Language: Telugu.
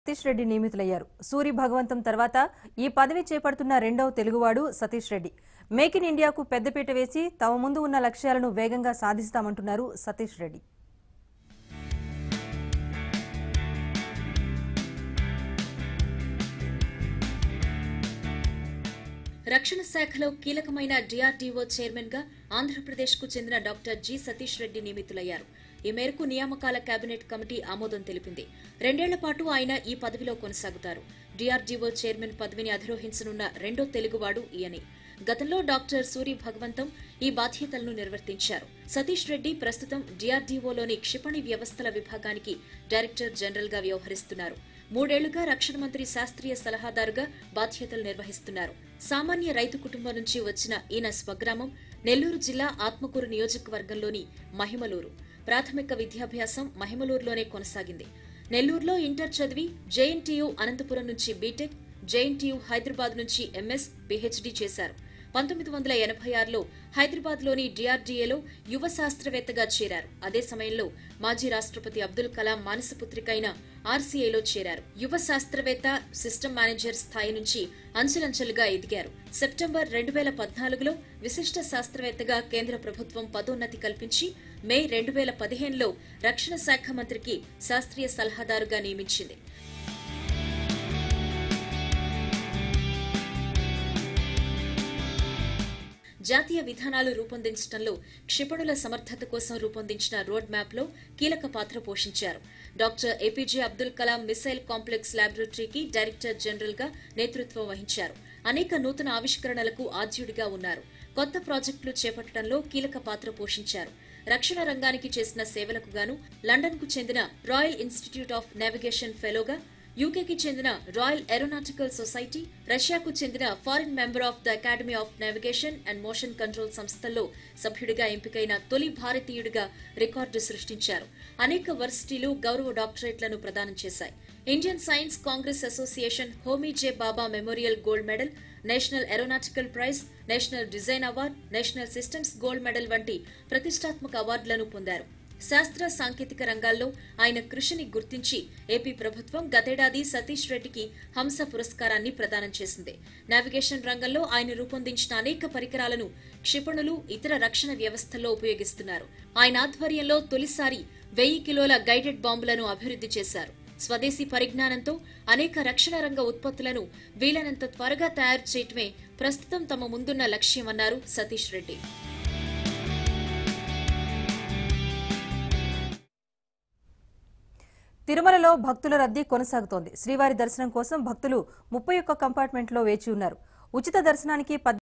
సతీష్ రెడ్డి నియమితులయ్యారు సూరి భగవంతం తర్వాత ఈ పదవి చేపడుతున్న రెండవ తెలుగువాడు సతీష్ రెడ్డి మేక్ ఇన్ ఇండియాకు పెద్దపీట వేసి తమ ముందు ఉన్న లక్ష్యాలను వేగంగా సాధిస్తామంటున్నారు సతీష్ రెడ్డి రక్షణ శాఖలో కీలకమైన డిఆర్డీఓ చైర్మన్ గా ఆంధ్రప్రదేశ్ కు చెందిన డాక్టర్ జి సతీష్ రెడ్డి నియమితులయ్యారు ఈ మేరకు నియామకాల కేబినెట్ కమిటీ ఆమోదం తెలిపింది రెండేళ్ల పాటు ఆయన ఈ పదవిలో కొనసాగుతారు డిఆర్డీఓ చైర్మన్ పదవిని అధిరోహించనున్న రెండో తెలుగువాడు ఈయనే గతంలో డాక్టర్ సూరి భగవంతం ఈ బాధ్యతలను నిర్వర్తించారు సతీష్ రెడ్డి ప్రస్తుతం డిఆర్డీఓలోని క్షిపణి వ్యవస్థల విభాగానికి డైరెక్టర్ జనరల్ గా వ్యవహరిస్తున్నారు మూడేళ్లుగా రక్షణ మంత్రి శాస్త్రీయ సలహాదారుగా బాధ్యతలు నిర్వహిస్తున్నారు సామాన్య రైతు కుటుంబం నుంచి వచ్చిన ఈయన స్వగ్రామం నెల్లూరు జిల్లా ఆత్మకూరు నియోజకవర్గంలోని మహిమలూరు ప్రాథమిక విద్యాభ్యాసం మహిమలూరులోనే కొనసాగింది నెల్లూరులో ఇంటర్ చదివి జేఎన్టీయు అనంతపురం నుంచి బీటెక్ జేఎన్టీయు హైదరాబాద్ నుంచి ఎంఎస్ పిహెచ్డీ చేశారు పంతొమ్మిది వందల ఎనభై ఆరులో హైదరాబాద్లోని డిఆర్డీఏలో యువ శాస్త్రవేత్తగా చేరారు అదే సమయంలో మాజీ రాష్ట్రపతి అబ్దుల్ కలాం మానసపుత్రికైన ఆర్సీఐలో చేరారు యువ శాస్త్రవేత్త సిస్టమ్ మేనేజర్ స్థాయి నుంచి అంచెలంచెలుగా ఎదిగారు సెప్టెంబర్ రెండు వేల పద్నాలుగులో విశిష్ట శాస్త్రవేత్తగా కేంద్ర ప్రభుత్వం పదోన్నతి కల్పించి మే రెండు వేల పదిహేనులో రక్షణ శాఖ మంత్రికి శాస్త్రీయ సలహాదారుగా నియమించింది జాతీయ విధానాలు రూపొందించడంలో క్షిపణుల సమర్థత కోసం రూపొందించిన రోడ్ మ్యాప్ లో కీలక పాత్ర పోషించారు doctor APJ Abdul Kalam missile complex ల్యాబొరేటరీకి డైరెక్టర్ జనరల్ గా నేతృత్వం వహించారు అనేక నూతన ఆవిష్కరణలకు ఆద్యుడిగా ఉన్నారు కొత్త ప్రాజెక్టులు చేపట్టడంలో కీలక పాత్ర పోషించారు రక్షణ రంగానికి చేసిన సేవలకు గాను లండన్ కు చెందిన రాయల్ ఇన్స్టిట్యూట్ ఆఫ్ నావిగేషన్ ఫెలోగా యూకేకి చెందిన రాయల్ ఏరోనాటికల్ సొసైటీ రష్యాకు చెందిన foreign member of the Academy of Navigation and Motion Control సంస్థల్లో సభ్యుడిగా ఎంపికైన తొలి భారతీయుడిగా రికార్డు సృష్టించారు అనేక వర్సిటీలు గౌరవ డాక్టరేట్లను ప్రదానం చేశాయి Indian Science Congress Association Homi J Bhabha Memorial Gold Medal National Aeronautical Prize National Design Award National Systems Gold Medal వంటి ప్రతిష్టాత్మక అవార్డులను పొందారు శాస్త్ర సాంకేతిక రంగాల్లో ఆయన కృషిని గుర్తించి ఏపీ ప్రభుత్వం గతేడాది సతీష్ రెడ్డికి హంస పురస్కారాన్ని ప్రదానం చేసింది నావిగేషన్ రంగంలో ఆయన రూపొందించిన అనేక పరికరాలను క్షిపణులు ఇతర రక్షణ వ్యవస్థల్లో ఉపయోగిస్తున్నారు ఆయన ఆధ్వర్యంలో తొలిసారి వెయ్యి కిలోల గైడెడ్ బాంబులను అభివృద్ధి చేశారు స్వదేశీ పరిజ్ఞానంతో అనేక రక్షణ రంగ ఉత్పత్తులను వీలైనంత త్వరగా తయారు చేయటమే ప్రస్తుతం తమ ముందున్న లక్ష్యమన్నారు సతీష్ రెడ్డి తిరుమలలో భక్తుల రద్దీ కొనసాగుతోంది శ్రీవారి దర్శనం కోసం భక్తులు ముప్పై ఒక్క కంపార్ట్మెంట్లో వేచి ఉన్నారు ఉచిత దర్శనానికి